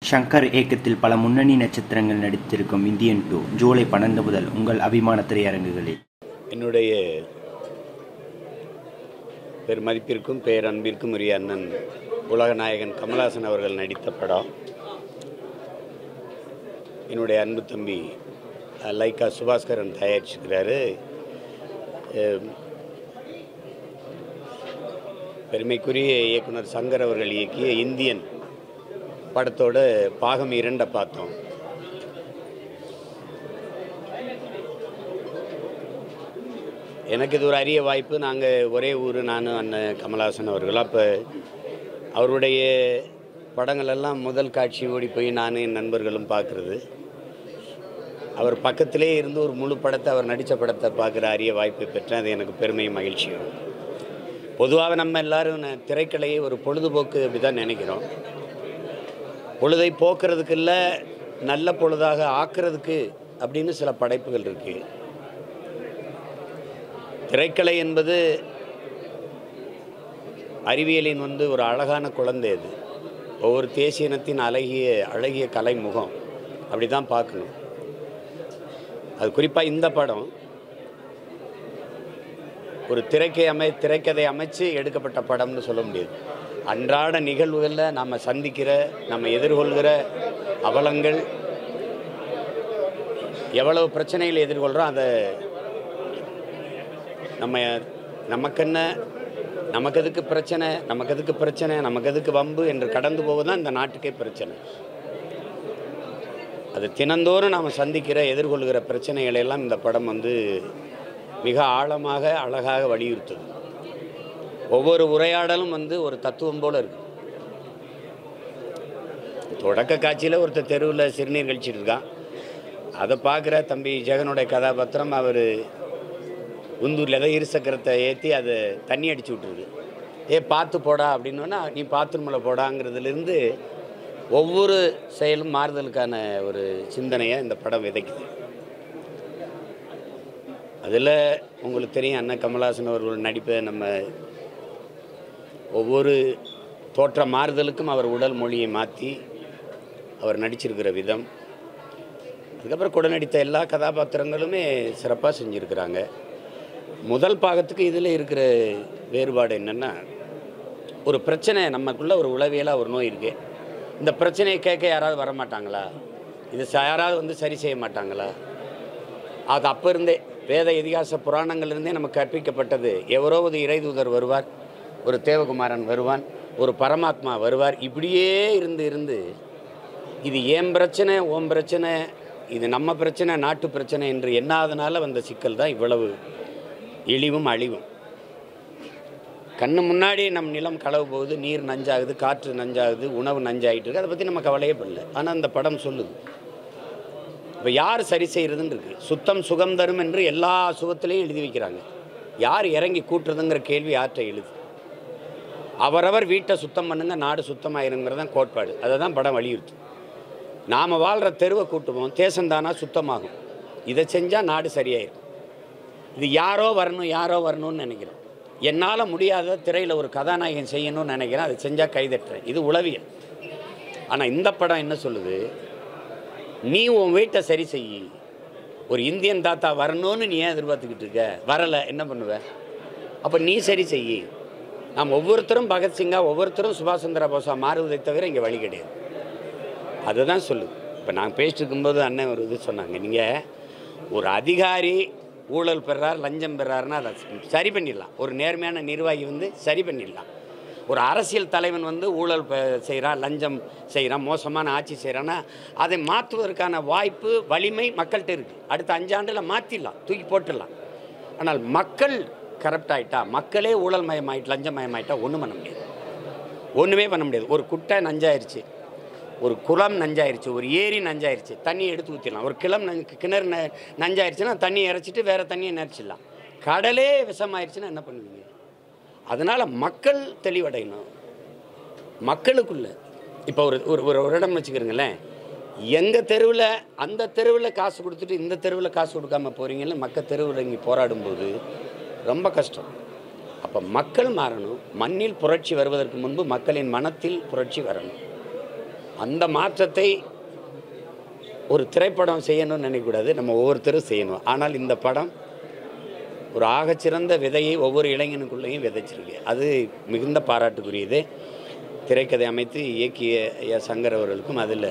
ஷங்கர் இயக்கத்தில் பல முன்னணி நட்சத்திரங்கள் நடித்திருக்கும் இந்தியன் டூ ஜூலை பன்னெண்டு முதல் உங்கள் அபிமான திரையரங்குகளில் என்னுடைய பெருமதிப்பிற்கும் பேரன்பிற்கும் உரிய அண்ணன் உலகநாயகன் கமலஹாசன் அவர்கள் நடித்த படம் என்னுடைய அன்பு தம்பி அஹ், லைக்கா சுபாஸ்கரன் தயாரிச்சிருக்கிறாரு அஹ், பெருமைக்குரிய இயக்குனர் சங்கர் அவர்கள் இயக்கிய இந்தியன் படத்தோட பாகம் இரண்டை பார்த்தோம் எனக்கு இது ஒரு அரிய வாய்ப்பு நாங்கள் ஒரே ஊர் நானும் அண்ணன் கமலஹாசன் அவர்கள் அப்போ அவருடைய படங்கள் எல்லாம் முதல் காட்சி ஓடி போய் நானும் என் நண்பர்களும் பார்க்குறது அவர் பக்கத்திலே இருந்து ஒரு முழு படத்தை அவர் நடித்த படத்தை பார்க்குற அரிய வாய்ப்பை பெற்றேன் அது எனக்கு பெருமையும் மகிழ்ச்சியும் பொதுவாக நம்ம எல்லாரும் ந- திரைக்கலையை ஒரு பொழுதுபோக்கு அப்படி தான் நினைக்கிறோம் பொழுதை போக்குறதுக்கு இல்லை நல்ல பொழுதாக ஆக்குறதுக்கு அப்படின்னு சில படைப்புகள் இருக்குது திரைக்கலை என்பது அறிவியலின் வந்து ஒரு அழகான குழந்தை அது ஒவ்வொரு தேசிய இனத்தின் அழகிய அழகிய கலை முகம் அப்படி தான் பார்க்கணும் அது குறிப்பாக இந்த படம் ஒரு திரைக்கை அமை திரைக்கதை அமைச்சு எடுக்கப்பட்ட படம்னு சொல்ல முடியாது அன்றாட நிகழ்வுகளில் நாம் சந்திக்கிற நம்ம எதிர்கொள்கிற அவலங்கள் எவ்வளவு பிரச்சனைகளை எதிர்கொள்கிறோம் அதை நம்ம நமக்கென்ன நமக்கு எதுக்கு பிரச்சனை நமக்கு எதுக்கு பிரச்சனை நமக்கு எதுக்கு வம்பு என்று கடந்து போவதுதான் இந்த நாட்டுக்கே பிரச்சனை அது தினந்தோறும் நாம் சந்திக்கிற எதிர்கொள்கிற பிரச்சனைகளை எல்லாம் இந்த படம் வந்து மிக ஆழமாக அழகாக வலியுறுத்துது ஒவ்வொரு உரையாடலும் வந்து ஒரு தத்துவம் போல இருக்கு தொடக்க காட்சியில் ஒருத்தர் தெருவில் சிறுநீர் கழிச்சிட்டு இருக்கான் அதை பார்க்குற தம்பி ஜெகனுடைய கதாபாத்திரம் அவர் உந்தூரில் ஏதோ இருசக்கரத்தை ஏற்றி அதை தண்ணி அடிச்சு விட்டுருது ஏ பார்த்து போடா அப்படின்னோன்னா நீ பாத்ரூமில் போடாங்கிறதுலேருந்து ஒவ்வொரு செயலும் மாறுதலுக்கான ஒரு சிந்தனையை இந்த படம் விதைக்குது அதில் உங்களுக்கு தெரியும் அண்ணன் கமலஹாசன் அவர்கள் நடிப்பை நம்ம ஒவ்வொரு தோற்ற மாறுதலுக்கும் அவர் உடல் மொழியை மாற்றி அவர் நடிச்சிருக்கிற விதம் அதுக்கப்புறம் கூட நடித்த எல்லா கதாபாத்திரங்களுமே சிறப்பாக செஞ்சுருக்கிறாங்க முதல் பாகத்துக்கு இதில் இருக்கிற வேறுபாடு என்னென்னா ஒரு பிரச்சனை நமக்குள்ள ஒரு உளவியலாக ஒரு நோய் இருக்குது இந்த பிரச்சனையை கேட்க யாராவது வர மாட்டாங்களா இது ச- யாராவது வந்து சரி செய்ய மாட்டாங்களா அது அப்போ இருந்தே வேத இதிகாச புராணங்கள்லேருந்தே நமக்கு கற்பிக்கப்பட்டது எவரோ ஒரு இறைதூதர் வருவார் ஒரு தேவகுமாரன் வருவான் ஒரு பரமாத்மா வருவார் இப்படியே இருந்து இருந்து இது ஏன் பிரச்சனை ஓம் பிரச்சனை இது நம்ம பிரச்சனை நாட்டு பிரச்சனை என்று எண்ணாதனால வந்த சிக்கல் தான் இவ்வளவு இழிவும் அழிவும் கண்ணு முன்னாடி நம் நிலம் களவு போகுது நீர் நஞ்சாகுது காற்று நஞ்சாகுது உணவு நஞ்சாகிட்டு இருக்கு அதை பற்றி நம்ம கவலையே படல ஆனால் அந்த படம் சொல்லுது இப்போ யார் சரி செய்கிறதுன்னு இருக்கு சுத்தம் சுகம் தரும் என்று எல்லா சுகத்திலையும் எழுதி வைக்கிறாங்க யார் இறங்கி கூட்டுறதுங்கிற கேள்வி யார்கிட்ட எழுது அவரவர் வீட்டை சுத்தம் பண்ணுங்க நாடு சுத்தமாயிருங்கிறது தான் கோட்பாடு அதை தான் படம் வலியுறுத்து நாம் வாழ்கிற தெருவை கூட்டுவோம் தேசந்தானா சுத்தமாகும் இதை செஞ்சால் நாடு சரியாயிரும் இது யாரோ வரணும் யாரோ வரணும்னு நினைக்கிறேன் என்னால் முடியாத திரையில் ஒரு கதாநாயகன் செய்யணும்னு நினைக்கிறேன் அதை செஞ்சால் கைதட்டுறேன் இது உளவியல் ஆனால் இந்த படம் என்ன சொல்லுது நீ உன் வீட்டை சரி செய் ஒரு இந்தியன் தாத்தா வரணும்னு நீ ஏன் எதிர்பார்த்துக்கிட்டு இருக்க வரலை என்ன பண்ணுவ அப்போ நீ சரி செய் நாம் ஒவ்வொருத்தரும் பகத்சிங்கா ஒவ்வொருத்தரும் சுபாஷ் சந்திர போஸா மாறுவதை தவிர இங்கே வழி கிடையாது அதுதான் சொல்லுது இப்போ நான் பேசிட்டு இருக்கும்போது அண்ணன் ஒரு இது சொன்னாங்க நீங்கள் ஒரு அதிகாரி ஊழல் பெறார் லஞ்சம் பெறாருன்னா அதை சரி பண்ணிடலாம் ஒரு நேர்மையான நிர்வாகி வந்து சரி பண்ணிடலாம் ஒரு அரசியல் தலைவன் வந்து ஊழல் செய்கிறான் லஞ்சம் செய்கிறான் மோசமான ஆட்சி செய்கிறான்னா அதை மாற்றுவதற்கான வாய்ப்பு வலிமை மக்கள்கிட்ட இருக்குது அடுத்த அஞ்சாண்டில் மாற்றிடலாம் தூக்கி போட்டுடலாம் ஆனால் மக்கள் கரப்ட் ஆகிட்டா மக்களே ஊழல் மயமாயிட்டு லஞ்சமயமாயிட்டா ஒன்றும் பண்ண முடியாது ஒன்றுமே பண்ண முடியாது ஒரு குட்டை நஞ்சாயிருச்சு ஒரு குளம் நஞ்சாயிருச்சு ஒரு ஏரி நஞ்சாயிருச்சு தண்ணியை எடுத்து ஊற்றிடலாம் ஒரு கிளம் நஞ்சு கிணறு ந நஞ்சாயிருச்சுன்னா தண்ணியை இறைச்சிட்டு வேறு தண்ணியை நிறச்சிடலாம் கடலே விஷமாயிருச்சுன்னா என்ன பண்ணுவீங்க அதனால் மக்கள் தெளிவடையணும் மக்களுக்குள்ள இப்போ ஒரு ஒரு ஒரு ஒரு இடம் வச்சுக்கிறீங்களேன் எங்கள் தெருவில் அந்த தெருவில் காசு கொடுத்துட்டு இந்த தெருவில் காசு கொடுக்காம போகிறீங்கன்னு மக்கள் தெருவில் இங்கே போராடும்போது ரொம்ப கஷ்டம் அப்போ மக்கள் மாறணும் மண்ணில் புரட்சி வருவதற்கு முன்பு மக்களின் மனத்தில் புரட்சி வரணும் அந்த மாற்றத்தை ஒரு திரைப்படம் செய்யணும்னு நினைக்கக்கூடாது நம்ம ஒவ்வொருத்தரும் செய்யணும் ஆனால் இந்த படம் ஒரு ஆகச்சிறந்த விதையை ஒவ்வொரு இளைஞனுக்குள்ளேயும் விதைச்சிருக்கு அது மிகுந்த பாராட்டுக்குரியது திரைக்கதை அமைத்து இயக்கிய ஐயா சங்கர் அவர்களுக்கும் அதில்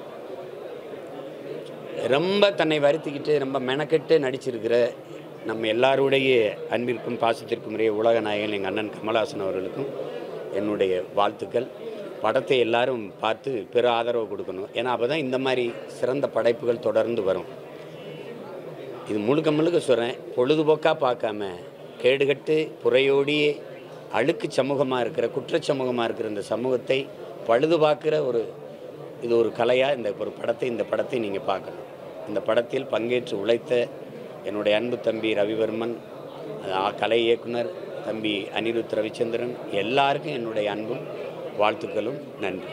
ரொம்ப தன்னை வருத்திக்கிட்டு ரொம்ப மெனக்கெட்டு நடிச்சிருக்கிற நம்ம எல்லாருடைய அன்பிற்கும் பாசத்திற்கும் உரிய உலக நாயகன் எங்கள் அண்ணன் கமலஹாசன் அவர்களுக்கும் என்னுடைய வாழ்த்துக்கள் படத்தை எல்லாரும் பார்த்து பிற ஆதரவு கொடுக்கணும் ஏன்னா அப்போ தான் இந்த மாதிரி சிறந்த படைப்புகள் தொடர்ந்து வரும் இது முழுக்க முழுக்க சொல்கிறேன் பொழுதுபோக்காக பார்க்காம கேடுகட்டு புறையோடியே அழுக்கு சமூகமாக இருக்கிற குற்றச் சமூகமாக இருக்கிற இந்த சமூகத்தை பழுது பார்க்குற ஒரு இது ஒரு கலையாக இந்த ஒரு படத்தை இந்த படத்தை நீங்கள் பார்க்கணும் இந்த படத்தில் பங்கேற்று உழைத்த என்னுடைய அன்பு தம்பி ரவிவர்மன் அஹ், கலை இயக்குனர் தம்பி அனிருத் ரவிச்சந்திரன் எல்லாருக்கும் என்னுடைய அன்பும் வாழ்த்துக்களும் நன்றி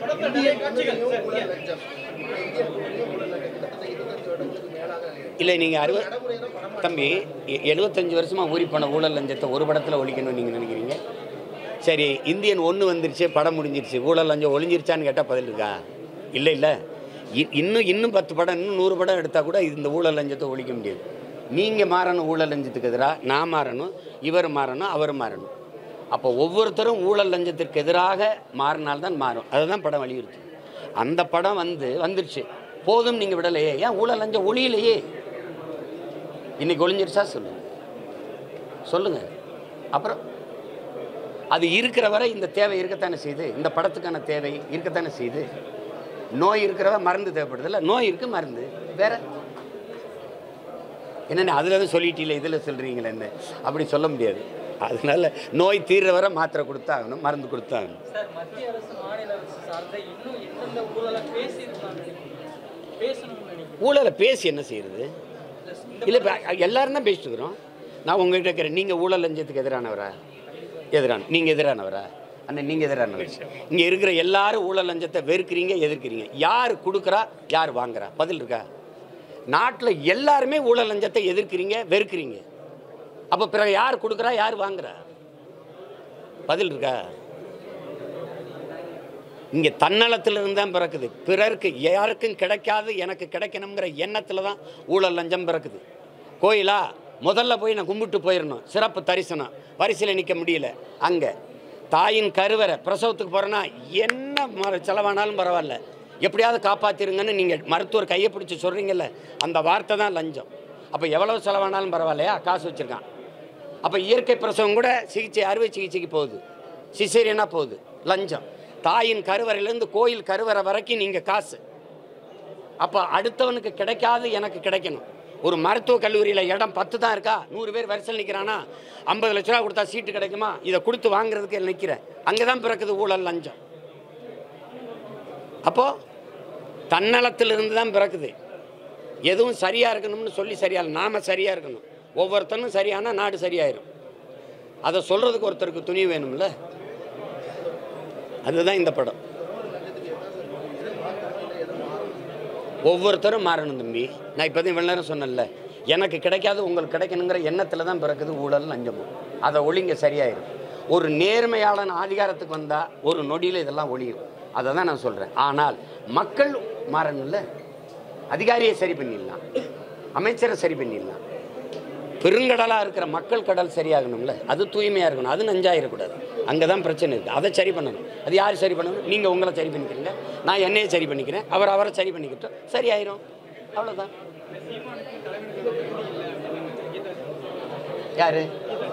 இல்லை நீங்கள் அறுபது தம்பி எ- எழுபத்தஞ்சு வருஷமாக ஊறி போன ஊழல் லஞ்சத்தை ஒரு படத்தில் ஒழிக்கணும்னு நீங்கள் நினைக்கிறீங்க சரி இந்தியன் ஒன்று வந்துருச்சு படம் முடிஞ்சிருச்சு ஊழல் லஞ்சம் ஒழிஞ்சிருச்சான்னு கேட்டால் பதில் இருக்கா இல்லை இல்லை இ- இன்னும் இன்னும் பத்து படம் இன்னும் நூறு படம் எடுத்தால் கூட இந்த ஊழல் லஞ்சத்தை ஒழிக்க முடியாது நீங்கள் மாறணும் ஊழல் லஞ்சத்துக்கு எதிராக நான் மாறணும் இவர் மாறணும் அவர் மாறணும் அப்போ ஒவ்வொருத்தரும் ஊழல் லஞ்சத்திற்கு எதிராக மாறினால்தான் மாறும் அதை தான் படம் வலியுறுத்து அந்த படம் வந்து வந்துருச்சு போதும் நீங்கள் விடலையே ஏன் ஊழல் லஞ்சம் ஒளியிலையே இன்னைக்கு ஒளிஞ்சிருச்சா சொல்லுங்க சொல்லுங்க அப்புறம் அது இருக்கிற வரை இந்த தேவை இருக்கத்தானே செய்யுது இந்த படத்துக்கான தேவை இருக்கத்தானே செய்யுது நோய் இருக்கிறவ மருந்து தேவைப்படுது இல்லை நோய் இருக்கு மருந்து வேற என்னென்ன அதில் தான் சொல்லிட்டீங்களே இதில் சொல்கிறீங்களேன்னு அப்படி சொல்ல முடியாது அதனால நோய் தீர்ற வரை மாத்திரை கொடுத்தாகணும் மருந்து கொடுத்தாகணும் சார் மத்திய அரசு மாநில அரசு சார்ந்த இன்னும் எந்தெந்த ஊழலை பேசியிருக்காங்க பேசணும்னு நினைக்கிறேன் ஊழலை பேசி என்ன செய்யறது இல்லை இப்ப எல்லாரும் தான் பேசிட்டு இருக்கிறோம் நான் உங்ககிட்ட கேட்குறேன் நீங்கள் ஊழல் லஞ்சத்துக்கு எதிரானவரா எதிரான நீங்கள் எதிரானவரா அண்ணன் நீங்கள் எதிரானவர் இங்கே இருக்கிற எல்லாரும் ஊழல் லஞ்சத்தை வெறுக்கிறீங்க எதிர்க்கிறீங்க யார் கொடுக்குறா யார் வாங்குறா பதில் இருக்கா நாட்டில் எல்லாருமே ஊழல் லஞ்சத்தை எதிர்க்கிறீங்க வெறுக்கிறீங்க அப்போ பிறகு யார் கொடுக்குறா யார் வாங்குறா பதில் இருக்கா இங்கே தன்னலத்திலிருந்து தான் பிறக்குது பிறருக்கு யாருக்கும் கிடைக்காது எனக்கு கிடைக்கணுங்கிற எண்ணத்தில் தான் ஊழல் லஞ்சம் பிறக்குது கோயிலா முதல்ல போய் நான் கும்பிட்டு போயிடணும் சிறப்பு தரிசனம் வரிசையில் நிற்க முடியல அங்கே தாயின் கருவறை பிரசவத்துக்கு போகிறேன்னா என்ன மர செலவானாலும் பரவாயில்ல எப்படியாவது காப்பாற்றிருங்கன்னு நீங்கள் மருத்துவர் கையை பிடிச்சி சொல்கிறீங்கல்ல அந்த வார்த்தை தான் லஞ்சம் அப்போ எவ்வளவு செலவானாலும் பரவாயில்லையா காசு வச்சுருக்கான் அப்போ இயற்கை பிரசவம் கூட சிகிச்சை அறுவை சிகிச்சைக்கு போகுது சிசேரியனா போகுது லஞ்சம் தாயின் கருவறையிலேருந்து கோயில் கருவறை வரைக்கும் நீங்கள் காசு அப்போ அடுத்தவனுக்கு கிடைக்காது எனக்கு கிடைக்கணும் ஒரு மருத்துவக் கல்லூரியில் இடம் பத்து தான் இருக்கா நூறு பேர் வரிசையில் நிற்கிறானா ஐம்பது லட்ச ரூபா கொடுத்தா சீட்டு கிடைக்குமா இதை கொடுத்து வாங்குறதுக்கு நிற்கிறேன் அங்கே தான் பிறக்குது ஊழல் லஞ்சம் அப்போது தன்னலத்திலிருந்து தான் பிறக்குது எதுவும் சரியாக இருக்கணும்னு சொல்லி சரியா நாம சரியாக இருக்கணும் ஒவ்வொருத்தனும் சரியானா நாடு சரியாயிரும் அதை சொல்கிறதுக்கு ஒருத்தருக்கு துணி வேணும்ல அதுதான் இந்த படம் ஒவ்வொருத்தரும் மாறணும் தம்பி நான் இப்போ தான் இவ்வளோ நேரம் சொன்னேன்ல எனக்கு கிடைக்காது உங்களுக்கு கிடைக்கணுங்கிற எண்ணத்தில் தான் பிறக்குது ஊழல் லஞ்சமும் அதை ஒளிங்க சரியாயிரும் ஒரு நேர்மையாளன் அதிகாரத்துக்கு வந்தால் ஒரு நொடியில் இதெல்லாம் ஒழியும் அதை தான் நான் சொல்கிறேன் ஆனால் மக்கள் மாறணும்ல அதிகாரியை சரி பண்ணிடலாம் அமைச்சரை சரி பண்ணிடலாம் பெருங்கடலாக இருக்கிற மக்கள் கடல் சரியாகணும்ல அது தூய்மையாக இருக்கணும் அது நஞ்சாயிடக்கூடாது அங்கே தான் பிரச்சனை இருக்குது அதை சரி பண்ணணும் அது யார் சரி பண்ணணும் நீங்கள் உங்களை சரி பண்ணிக்கிறீங்க நான் என்னையை சரி பண்ணிக்கிறேன் அவர் அவரை சரி பண்ணிக்கிட்டோம் சரியாயிரும் அவ்வளோதான் யார்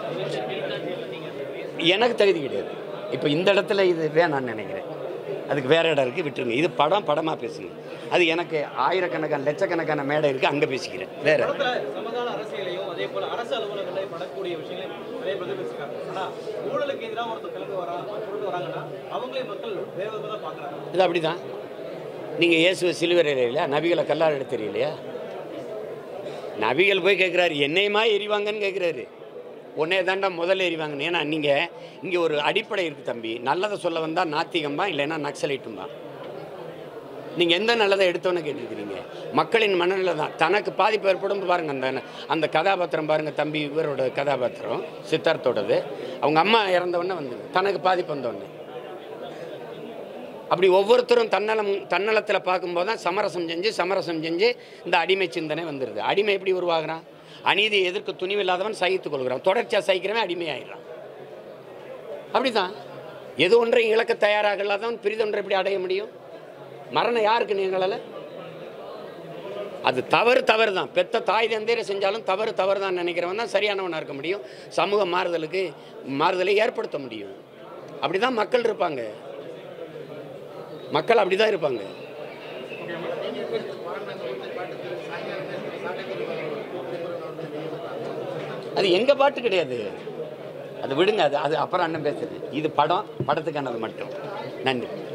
எனக்கு தகுதி கிடையாது இப்போ இந்த இடத்துல இது வேணான்னு நினைக்கிறேன் அதுக்கு வேற இடம் இருக்குது விட்டுருங்க இது படம் படமாக பேசுங்க அது எனக்கு ஆயிரக்கணக்கான லட்சக்கணக்கான மேடை இருக்குது அங்கே பேசிக்கிறேன் வேற படத்துல சமகால அரசியலையும் அதே போல அரசு அலுவலகங்களையும் படக்கூடிய விஷயங்களையும் நிறைய பிரதிபலிச்சிருக்காங்க ஆனா ஊழலுக்கு எதிராக ஒருத்தர் கிளம்பி வரா கொண்டு வராங்கன்னா அவங்களே மக்கள் வேற விதமாக தான் பாக்குறாங்க இது அப்படி தான் நீங்கள் இயேசுவை சிலுவரையில் இல்லையா நபிகளை கல்லால் எடுத்து தெரியலையா நபிகள் போய் கேட்குறாரு என்னையுமா எரிவாங்கன்னு கேட்குறாரு உன்னே தாண்டா முதல்ல எரிவாங்கன்னு ஏன்னா நீங்கள் இங்கே ஒரு அடிப்படை இருக்குது தம்பி நல்லதை சொல்ல வந்தால் நாத்திகம்பா இல்லைன்னா நக்சலைட்டும்பா நீங்கள் எந்த நல்லதை எடுத்தோன்னு கேட்டிருக்கிறீங்க மக்களின் மனநிலை தான் தனக்கு பாதிப்பு ஏற்படும் பாருங்க அந்த அந்த கதாபாத்திரம் பாருங்க தம்பி இவரோட கதாபாத்திரம் சித்தார்த்தோடது அவங்க அம்மா இறந்தவொடனே வந்து தனக்கு பாதிப்பு வந்தோடனே அப்படி ஒவ்வொருத்தரும் தன்னலம் தன்னலத்தில் பார்க்கும்போது தான் சமரசம் செஞ்சு சமரசம் செஞ்சு இந்த அடிமை சிந்தனை வந்துடுது அடிமை எப்படி உருவாகிறான் அநீதியை எதிர்க்க துணிவில்லாதவன் சகித்துக் கொள்கிறான் தொடர்ச்சியாக சகிக்கிறவன் அடிமையாயிடுறான் அப்படிதான் எது ஒன்றையும் இழக்க தயாராக இல்லாதவன் பிரிதொன்றை எப்படி அடைய முடியும் மரணம் யாருக்கு நீங்களால அது தவறு தவறு தான் பெத்த தாய் தந்தையரை செஞ்சாலும் தவறு தவறு தான் நினைக்கிறவன் தான் சரியானவனாக இருக்க முடியும் சமூக மாறுதலுக்கு மாறுதலை ஏற்படுத்த முடியும் அப்படி தான் மக்கள் இருப்பாங்க மக்கள் அப்படி தான் இருப்பாங்க அது எங்க பாட்டு கிடையாது அது விடுங்க அது அது அப்புறம் அண்ணன் பேசுறது இது படம் படத்துக்கானது மட்டும் நன்றி